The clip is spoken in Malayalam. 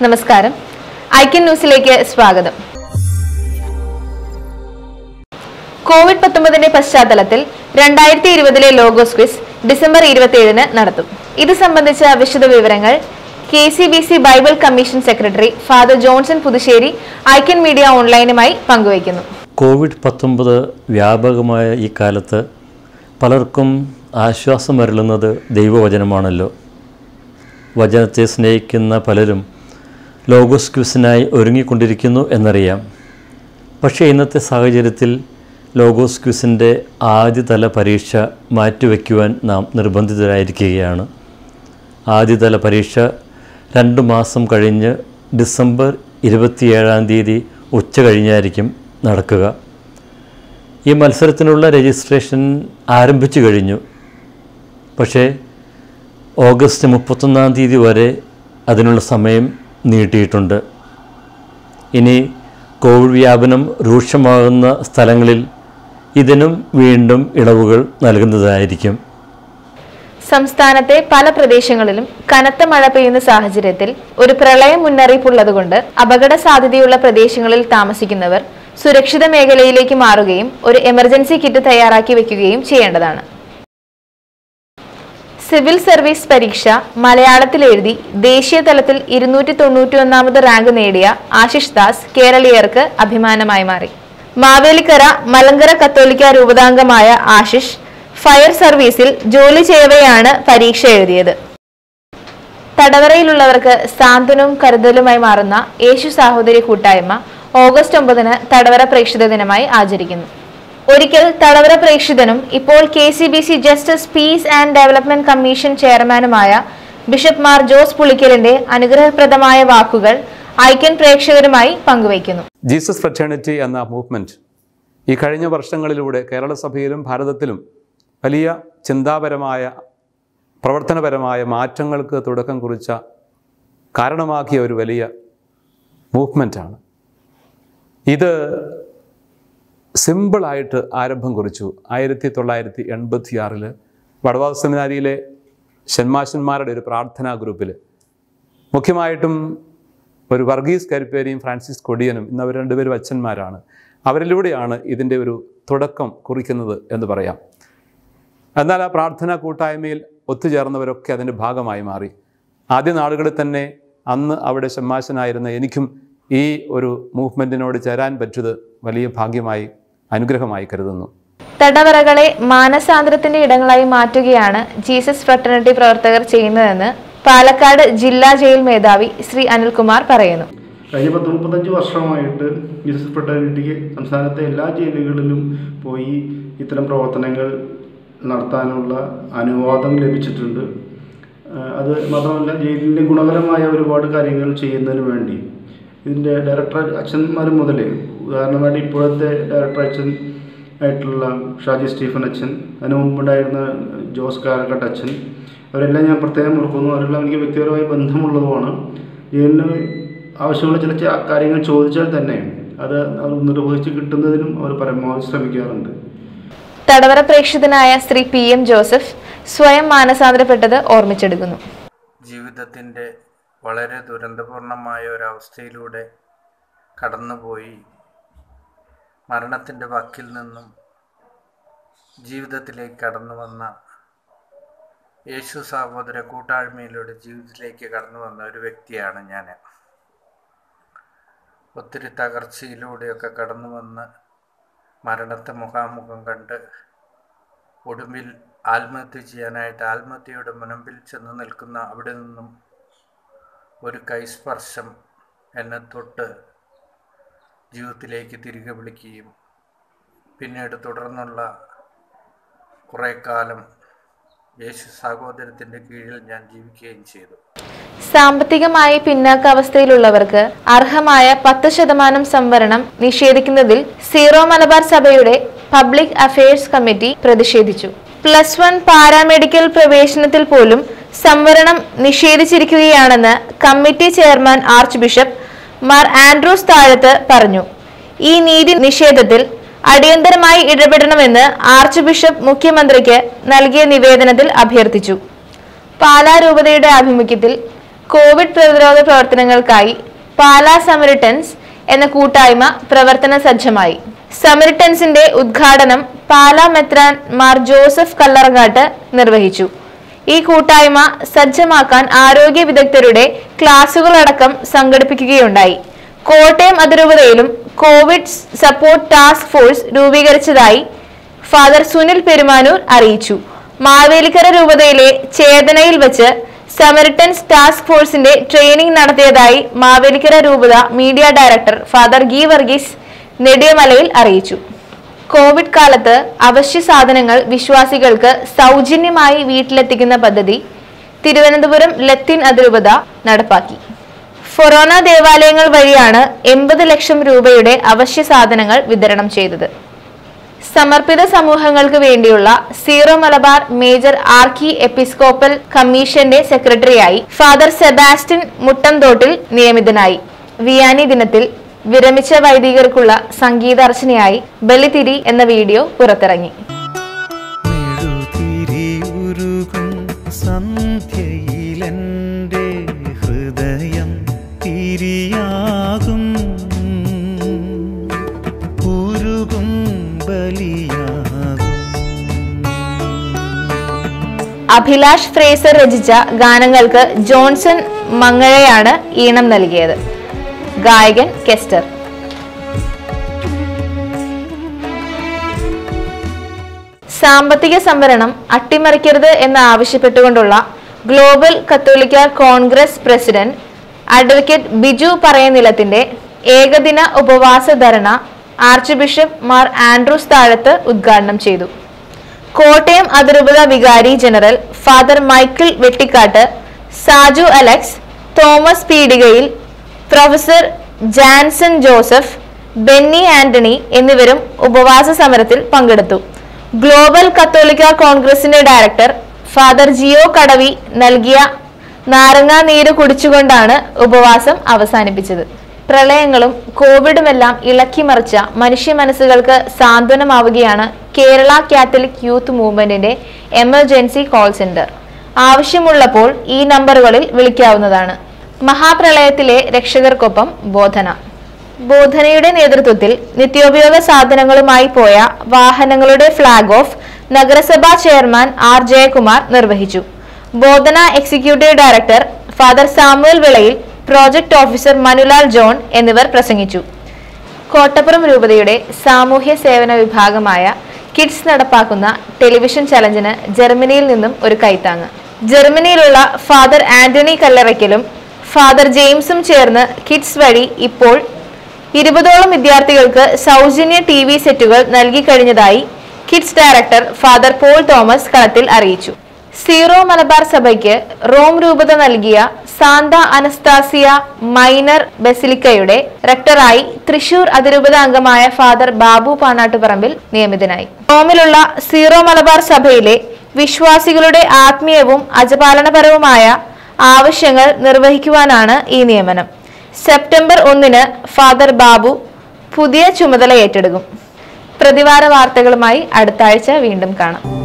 നമസ്കാരം ഐക്യൻ ന്യൂസിലേക്ക് സ്വാഗതം കോവിഡ് പത്തൊമ്പതിന്റെ പശ്ചാത്തലത്തിൽ രണ്ടായിരത്തി ഇരുപതിലെ ലോഗോസ് ക്വിസ് ഡിസംബർ ഇരുപത്തിയേഴിന് നടത്തും ഇത് സംബന്ധിച്ച വിശദ വിവരങ്ങൾ K C B C Bible commission secretary father Johnson Puthussery ഐക്യൻ മീഡിയ ഓൺലൈനുമായി പങ്കുവയ്ക്കുന്നു കോവിഡ് പത്തൊമ്പത് വ്യാപകമായ ഈ കാലത്ത് പലർക്കും ആശ്വാസം വരളുന്നത് ദൈവവചനമാണല്ലോ വചനത്തെ സ്നേഹിക്കുന്ന പലരും ലോഗോസ് ക്വിസിനായി ഒരുങ്ങിക്കൊണ്ടിരിക്കുന്നു എന്നറിയാം പക്ഷേ ഇന്നത്തെ സാഹചര്യത്തിൽ ലോഗോസ് ക്വിസിൻ്റെ ആദ്യതല പരീക്ഷ മാറ്റിവെക്കുവാൻ നാം നിർബന്ധിതരായിരിക്കുകയാണ് ആദ്യതല പരീക്ഷ രണ്ട് മാസം കഴിഞ്ഞ് ഡിസംബർ ഇരുപത്തിയേഴാം തീയതി ഉച്ച കഴിഞ്ഞായിരിക്കും നടക്കുക ഈ മത്സരത്തിനുള്ള രജിസ്ട്രേഷൻ ആരംഭിച്ചു കഴിഞ്ഞു പക്ഷേ ഓഗസ്റ്റ് മുപ്പത്തൊന്നാം തീയതി വരെ അതിനുള്ള സമയം നീട്ടിയിട്ടുണ്ട് ഇനി കോവിഡ് വ്യാപനം രൂക്ഷമാകുന്ന സ്ഥലങ്ങളിൽ ഇതിനും വീണ്ടും ഇളവുകൾ നൽകുന്നതായിരിക്കും സംസ്ഥാനത്തെ പല പ്രദേശങ്ങളിലും കനത്ത മഴ പെയ്യുന്ന സാഹചര്യത്തിൽ ഒരു പ്രളയ മുന്നറിയിപ്പുള്ളതുകൊണ്ട് അപകട സാധ്യതയുള്ള പ്രദേശങ്ങളിൽ താമസിക്കുന്നവർ സുരക്ഷിത മേഖലയിലേക്ക് മാറുകയും ഒരു എമർജൻസി കിറ്റ് തയ്യാറാക്കി വെക്കുകയും ചെയ്യേണ്ടതാണ് സിവിൽ സർവീസ് പരീക്ഷ മലയാളത്തിൽ എഴുതി ദേശീയ തലത്തിൽ ഇരുന്നൂറ്റി തൊണ്ണൂറ്റി ഒന്നാമത് റാങ്ക് നേടിയ ആശിഷ് ദാസ് കേരളീയർക്ക് അഭിമാനമായി മാറി മാവേലിക്കര മലങ്കര കത്തോലിക്ക രൂപതാംഗമായ ആശിഷ് ഫയർ സർവീസിൽ ജോലി ചെയ്യവെയാണ് പരീക്ഷ എഴുതിയത് തടവറയിലുള്ളവർക്ക് സാന്ത്വനവും കരുതലുമായി മാറുന്ന യേശു സാഹോദരി കൂട്ടായ്മ ഓഗസ്റ്റ് ഒമ്പതിന് തടവറ പ്രേക്ഷിത ദിനമായി ആചരിക്കുന്നു ഒരിക്കൽ തടവറ പ്രേക്ഷിതനും ഇപ്പോൾ K C B C justice peace and development commission ചെയർമാനുമായ ബിഷപ്പ് മാർ ജോസ് പുളിക്കലിന്റെ അനുഗ്രഹപ്രദമായ വാക്കുകൾ ഐക്യൻ പ്രേക്ഷകരുമായി പങ്കുവയ്ക്കുന്നു ജീസസ് ഫ്രറ്റേണിറ്റി എന്ന മൂവ്മെൻറ്റ് ഈ കഴിഞ്ഞ വർഷങ്ങളിലൂടെ കേരള സഭയിലും ഭാരതത്തിലും വലിയ ചിന്താപരമായ പ്രവർത്തനപരമായ മാറ്റങ്ങൾക്ക് തുടക്കം കുറിച്ച കാരണമാക്കിയ ഒരു വലിയ മൂവ്മെൻറ്റാണ് ഇത് സിമ്പിളായിട്ട് ആരംഭം കുറിച്ചു ആയിരത്തി തൊള്ളായിരത്തി എൺപത്തി ആറിൽ വടവാദ സെമിനാരിയിലെ ഷന്മാശന്മാരുടെ ഒരു പ്രാർത്ഥനാ ഗ്രൂപ്പിൽ മുഖ്യമായിട്ടും ഒരു വർഗീസ് കരിപ്പേരിയും ഫ്രാൻസിസ് കൊടിയനും ഇന്ന് അവർ രണ്ടുപേരും അച്ഛന്മാരാണ് അവരിലൂടെയാണ് ഇതിൻ്റെ ഒരു തുടക്കം കുറിക്കുന്നത് എന്ന് പറയാം എന്നാൽ ആ പ്രാർത്ഥനാ കൂട്ടായ്മയിൽ ഒത്തുചേർന്നവരൊക്കെ അതിൻ്റെ ഭാഗമായി മാറി ആദ്യ നാളുകളിൽ തന്നെ അന്ന് അവിടെ ഷമ്മാശനായിരുന്ന എനിക്കും ഈ ഒരു മൂവ്മെൻറ്റിനോട് ചേരാൻ പറ്റിയത് വലിയ ഭാഗ്യമായി അനുഗ്രഹമായി കരുതുന്നു തടവറകളെ മാനസാന്തരത്തിന്റെ ഇടങ്ങളായി മാറ്റുകയാണ് ജീസസ് ഫ്രട്ടർണിറ്റി പ്രവർത്തകർ ചെയ്യുന്നതെന്ന് പാലക്കാട് ജില്ലാ ജയിൽ മേധാവി ശ്രീ അനിൽകുമാർ പറയുന്നു കഴിഞ്ഞ പത്ത് മുപ്പത്തഞ്ച് വർഷമായിട്ട് ജീസസ് ഫ്രട്ടേണിറ്റിക്ക് സംസ്ഥാനത്തെ എല്ലാ ജയിലുകളിലും പോയി ഇത്തരം പ്രവർത്തനങ്ങൾ നടത്താനുള്ള അനുവാദം ലഭിച്ചിട്ടുണ്ട് ആഹ് അത് മാത്രമല്ല ജയിലിൻ്റെ ഗുണകരമായ ഒരുപാട് കാര്യങ്ങൾ ചെയ്യുന്നതിന് വേണ്ടി ഇതിൻ്റെ ഡയറക്ടർ അച്ഛന്മാർ മുതൽ ഉദാഹരണമായിട്ട് ഇപ്പോഴത്തെ ഡയറക്ടർ അച്ഛൻ ആയിട്ടുള്ള ഷാജി സ്റ്റീഫൻ അച്ഛൻ അതിന് മുമ്പുണ്ടായിരുന്ന ജോസ് കാരക്കട്ട് അച്ഛൻ അവരെല്ലാം ഞാൻ പ്രത്യേകം ഓർക്കുന്നു അവരെല്ലാം എനിക്ക് വ്യക്തിപരമായി ബന്ധമുള്ളതുമാണ് ജയിലിന് ആവശ്യമുള്ള ചില ച- കാര്യങ്ങൾ ചോദിച്ചാൽ തന്നെ അത് അവർ നിർവഹിച്ച് കിട്ടുന്നതിനും അവർ പരമാവധി ശ്രമിക്കാറുണ്ട് തടവറ പ്രേക്ഷിതനായ ശ്രീ പി എം ജോസഫ് സ്വയം മാനസാന്തരപ്പെട്ടത് ഓർമ്മിച്ചെടുക്കുന്നു ജീവിതത്തിൻ്റെ വളരെ ദുരന്തപൂർണമായ ഒരവസ്ഥയിലൂടെ കടന്നുപോയി മരണത്തിൻ്റെ വക്കിൽ നിന്നും ജീവിതത്തിലേക്ക് കടന്നു വന്ന യേശു സഹോദര കൂട്ടായ്മയിലൂടെ ജീവിതത്തിലേക്ക് കടന്നു വന്ന ഒരു വ്യക്തിയാണ് ഞാൻ ഒത്തിരി തകർച്ചയിലൂടെയൊക്കെ കടന്നു വന്ന് മരണത്തെ മുഖാമുഖം കണ്ട് ഒടുവിൽ ആത്മഹത്യ ചെയ്യാനായിട്ട് ആത്മഹത്യയുടെ മുനമ്പിൽ ചെന്ന് നിൽക്കുന്ന അവിടെ നിന്നും ഒരു കൈസ്പർശം എന്നെ തൊട്ട് ജീവിതത്തിലേക്ക് തിരികെ വിളിക്കുകയും പിന്നീട് തുടർന്നുള്ള കുറേ കാലം യേശു സഹോദരത്തിൻ്റെ കീഴിൽ ഞാൻ ജീവിക്കുകയും ചെയ്തു സാമ്പത്തികമായി പിന്നാക്കാവസ്ഥയിലുള്ളവർക്ക് അർഹമായ പത്ത് ശതമാനം സംവരണം നിഷേധിക്കുന്നതിൽ സീറോ മലബാർ സഭയുടെ പബ്ലിക് അഫയേഴ്സ് കമ്മിറ്റി പ്രതിഷേധിച്ചു പ്ലസ് വൺ പാരാമെഡിക്കൽ പ്രവേശനത്തിൽ പോലും സംവരണം നിഷേധിച്ചിരിക്കുകയാണെന്ന് committee chairman archbishop Mar Andrews Thazhath പറഞ്ഞു ഈ നീതി നിഷേധത്തിൽ അടിയന്തരമായി ഇടപെടണമെന്ന് ആർച്ച് ബിഷപ്പ് മുഖ്യമന്ത്രിക്ക് നൽകിയ നിവേദനത്തിൽ അഭ്യർത്ഥിച്ചു പാലാ രൂപതയുടെ ആഭിമുഖ്യത്തിൽ കോവിഡ് പ്രതിരോധ പ്രവർത്തനങ്ങൾക്കായി പാലാ സമരിട്ടൻസ് എന്ന കൂട്ടായ്മ പ്രവർത്തന സജ്ജമായി സമരിട്ടൻസിന്റെ ഉദ്ഘാടനം പാലാ മെത്രാൻ മാർ ജോസഫ് കല്ലറങ്ങാട്ട് നിർവഹിച്ചു ഈ കൂട്ടായ്മ സജ്ജമാക്കാൻ ആരോഗ്യ വിദഗ്ധരുടെ ക്ലാസുകളടക്കം സംഘടിപ്പിക്കുകയുണ്ടായി കോട്ടയം അതിരൂപതയിലും കോവിഡ് സപ്പോർട്ട് ടാസ്ക് ഫോഴ്സ് രൂപീകരിച്ചതായി ഫാദർ സുനിൽ പെരുമാനൂർ അറിയിച്ചു മാവേലിക്കര രൂപതയിലെ ചേതനയിൽ വെച്ച് സമരിട്ടൻസ് ടാസ്ക് ഫോഴ്സിന്റെ ട്രെയിനിംഗ് നടത്തിയതായി മാവേലിക്കര രൂപത മീഡിയ ഡയറക്ടർ ഫാദർ ഗി വർഗീസ് നെടിയമലയിൽ അറിയിച്ചു കോവിഡ് കാലത്ത് അവശ്യ സാധനങ്ങൾ വിശ്വാസികൾക്ക് സൗജന്യമായി വീട്ടിലെത്തിക്കുന്ന പദ്ധതി തിരുവനന്തപുരം ലത്തിൻ അതിരൂപത നടപ്പാക്കി ഫൊറോന ദേവാലയങ്ങൾ വഴിയാണ് എൺപത് ലക്ഷം രൂപയുടെ അവശ്യ സാധനങ്ങൾ വിതരണം ചെയ്തത് സമർപ്പിത സമൂഹങ്ങൾക്ക് വേണ്ടിയുള്ള Syro Malabar major archiepiscopal കമ്മീഷന്റെ സെക്രട്ടറിയായി ഫാദർ സെബാസ്റ്റ്യൻ മുട്ടംതോട്ടിൽ നിയമിതനായി വിയാനി ദിനത്തിൽ വിരമിച്ച വൈദികർക്കുള്ള സംഗീതാർച്ചനയായി ബലിതിരി എന്ന വീഡിയോ പുറത്തിറങ്ങി മെഴുതിരിയുരുകും സന്ധ്യയിലെൻ്റെ ഹൃദയം തിരിയാകും ഉരുകും ബലിയാകും അഭിലാഷ് ഫ്രേസർ രചിച്ച ഗാനങ്ങൾക്ക് ജോൺസൺ മങ്ങഴയാണ് ഈണം നൽകിയത് ഗായകൻ കെസ്റ്റർ സാമ്പത്തിക സംവരണം അട്ടിമറിക്കരുത് എന്ന് ആവശ്യപ്പെട്ടുകൊണ്ടുള്ള ഗ്ലോബൽ കത്തോലിക്ക കോൺഗ്രസ് പ്രസിഡന്റ് അഡ്വക്കേറ്റ് ബിജു പറയനിലത്തിന്റെ ഏകദിന ഉപവാസ ധരണ archbishop Mar Andrews Thazhath ഉദ്ഘാടനം ചെയ്തു കോട്ടയം അതിരൂപത വികാരി general father Michael Vettikkattu Saju Alex Thomas Peedikayil professor Janson Joseph Benny Antony എന്നിവരും ഉപവാസ സമരത്തിൽ പങ്കെടുത്തു ഗ്ലോബൽ കത്തോലിക്ക കോൺഗ്രസിന്റെ ഡയറക്ടർ ഫാദർ ജിയോ കടവി നൽകിയ നാരങ്ങാ നീര് കുടിച്ചുകൊണ്ടാണ് ഉപവാസം അവസാനിപ്പിച്ചത് പ്രളയങ്ങളും കോവിഡുമെല്ലാം ഇളക്കിമറിച്ച മനുഷ്യ മനസ്സുകൾക്ക് സാന്ത്വനമാവുകയാണ് കേരള കാത്തലിക് യൂത്ത് മൂവ്മെന്റിന്റെ എമർജൻസി കോൾ സെന്റർ ആവശ്യമുള്ളപ്പോൾ ഈ നമ്പറുകളിൽ വിളിക്കാവുന്നതാണ് മഹാപ്രളയത്തിലെ രക്ഷകർക്കൊപ്പം ബോധന ബോധനയുടെ നേതൃത്വത്തിൽ നിത്യോപയോഗ സാധനങ്ങളുമായി പോയ വാഹനങ്ങളുടെ ഫ്ളാഗ് ഓഫ് നഗരസഭാ ചെയർമാൻ ആർ ജയകുമാർ നിർവഹിച്ചു Bodhana executive director father Samuel വിളയിൽ പ്രോജക്ട് ഓഫീസർ മനുലാൽ ജോൺ എന്നിവർ പ്രസംഗിച്ചു കോട്ടപ്പുറം രൂപതയുടെ സാമൂഹ്യ സേവന വിഭാഗമായ കിഡ്സ് നടപ്പാക്കുന്ന ടെലിവിഷൻ ചലഞ്ചിന് ജർമ്മനിയിൽ നിന്നും ഒരു കൈത്താങ്ങ് ജർമ്മനിയിലുള്ള ഫാദർ ആന്റണി കല്ലറയ്ക്കലും ഫാദർ ജെയിംസും ചേർന്ന് കിഡ്സ് വഴി ഇപ്പോൾ ഇരുപതോളം വിദ്യാർത്ഥികൾക്ക് സൗജന്യ ടി വി സെറ്റുകൾ നൽകിക്കഴിഞ്ഞതായി Kids director father Paul Thomas Kalathil അറിയിച്ചു സീറോ മലബാർ സഭയ്ക്ക് റോം രൂപത നൽകിയ സാന്ത അനസ്താസിയ മൈനർ ബസിലിക്കയുടെ റെക്ടറായി തൃശൂർ അതിരൂപത അംഗമായ ഫാദർ ബാബു പാണാട്ടുപറമ്പിൽ നിയമിതനായി റോമിലുള്ള സീറോ മലബാർ സഭയിലെ വിശ്വാസികളുടെ ആത്മീയവും അജപാലനപരവുമായ ആവശ്യങ്ങൾ നിർവഹിക്കുവാനാണ് ഈ നിയമനം സെപ്റ്റംബർ ഒന്നിന് ഫാദർ ബാബു പുതിയ ചുമതല ഏറ്റെടുക്കും പ്രതിവാര വാർത്തകളുമായി അടുത്ത ആഴ്ച വീണ്ടും കാണാം